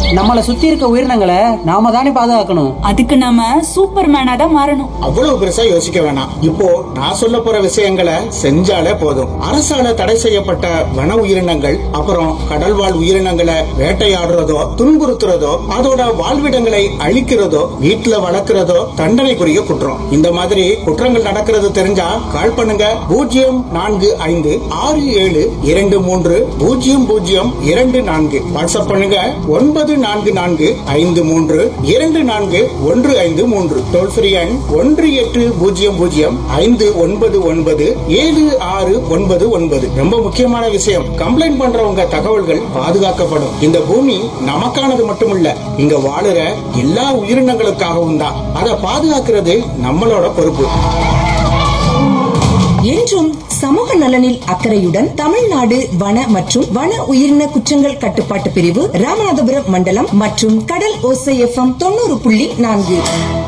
நம்மள சுத்தி இருக்க உயிரினங்களை நாம தானே பாதுகாக்கணும் அதுக்கு நாம சூப்பர் மேனா தான் மாறணும் அவ்வளவு பெருசா யோசிக்க வேணாம் இப்போ நான் சொல்ல போற விஷயங்களை செஞ்சாலே போதும் அரசால தடை செய்யப்பட்ட வன உயிரினங்கள் அப்புறம் கடல்வாழ் உயிரினங்களை வேட்டையாடுறதோ துன்புறுத்துறதோ அதோட வாழ்விடங்களை அழிக்கிறதோ வீட்டுல வளர்க்கிறதோ தண்டனைக்குரிய குற்றம் இந்த மாதிரி குற்றங்கள் நடக்கிறது தெரிஞ்சா கால் பண்ணுங்க பூஜ்ஜியம் நான்கு ஐந்து ஆறு ஏழு இரண்டு மூன்று பூஜ்ஜியம் பூஜ்ஜியம் இரண்டு நான்கு வாட்ஸ்அப் பண்ணுங்க ஒன்பது நான்கு நான்கு ஐந்து மூன்று இரண்டு நான்கு ஒன்று ஐந்து மூன்று டோல் ஃப்ரீ எண் ஒன்று எட்டு பூஜ்ஜியம் பூஜ்ஜியம் ஐந்து ஒன்பது ஒன்பது ஏழு ஆறு ஒன்பது ஒன்பது ரொம்ப முக்கியமான விஷயம் கம்ப்ளைண்ட் பண்றவங்க தகவல்கள் பாதுகாக்கப்படும் இந்த பூமி நமக்கானது மட்டுமில்ல இங்க வாழுற எல்லா உயிரினங்களுக்காகவும் தான் அதை பாதுகாக்கிறது நம்மளோட பொறுப்பு என்றும் சமூக நலனில் அக்கறையுடன் தமிழ்நாடு வன மற்றும் வன உயிரின குற்றங்கள் கட்டுப்பாட்டு பிரிவு ராமநாதபுரம் மண்டலம் மற்றும் கடல் ஓசை எஃப்எம் தொண்ணூறு புள்ளி நான்கு